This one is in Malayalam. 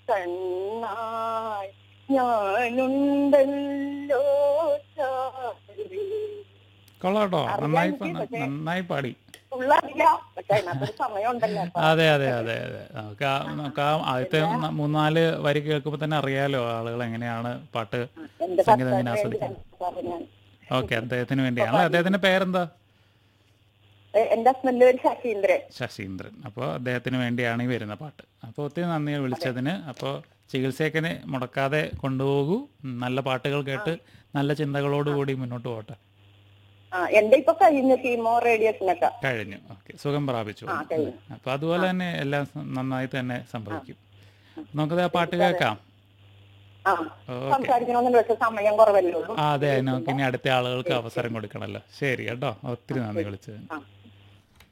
കണ്ണായി ഞാനുണ്ടല്ലോ ചാരി. കൊള്ളാട്ടോ അറിയാം നന്നായി എനിക്ക് പ- പക്ഷേ- നന്നായി പാടി ഉള്ളറിയാം പക്ഷെ അതിനകത്തൊരു സമയമുണ്ടല്ലോ അപ്പൊ അതെ അതെ അതെ അതെ നമുക്ക് ആ നമുക്ക് ആ ആദ്യത്തെ ന- മൂന്നാല് വരി കേൾക്കുമ്പോൾ തന്നെ അറിയാലോ ആളുകൾ എങ്ങനെയാണ് പാട്ട് എന്റെ സംഗീതം എങ്ങനെ ഭർത്താവിന് വേണ്ടി ആസ്വദിക്കുന്നത് ഞാൻ പറഞ്ഞു. ഓക്കെ അദ്ദേഹത്തിന് വേണ്ടിയാണ് അദ്ദേഹത്തിന്റെ പേരെന്താ എ- എന്റെ ഹസ്ബൻഡ് ഒരു ശശീന്ദ്രൻ ശശീന്ദ്രൻ അപ്പോൾ അദ്ദേഹത്തിന് വേണ്ടിയാണ് ഈ വരുന്ന പാട്ട് അപ്പോൾ ഒത്തിരി നന്ദി വിളിച്ചതിന് അപ്പോൾ ചികിത്സയൊക്കെ മുടക്കാതെ കൊണ്ടുപോകൂ ഉം, നല്ല പാട്ടുകൾ കേട്ട് നല്ല ചിന്തകളോടുകൂടി മുന്നോട്ട് പോട്ടെ ആ എന്റെ ഇപ്പൊ കഴിഞ്ഞു കീമോ റേഡിയേഷനൊക്കെ കഴിഞ്ഞു ഓക്കെ സുഖം പ്രാപിച്ചു ആ, കഴിഞ്ഞു. അപ്പോൾ അതുപോലെ തന്നെ എല്ലാം സ- നന്നായി തന്നെ സംഭവിക്കും നമുക്കത് ആ പാട്ട് കേൾക്കാം ആ ഓക്കെ സംസാരിക്കണമെന്നുണ്ട് പക്ഷെ സമയം കുറവല്ലേ ഉള്ളൂ ആ അതെ നമുക്ക് ഇനി അടുത്ത ആളുകൾക്ക് അവസരം കൊടുക്കണമല്ലോ ശരി കേട്ടോ ഒത്തിരി നന്ദി വിളിച്ചതിന് ആ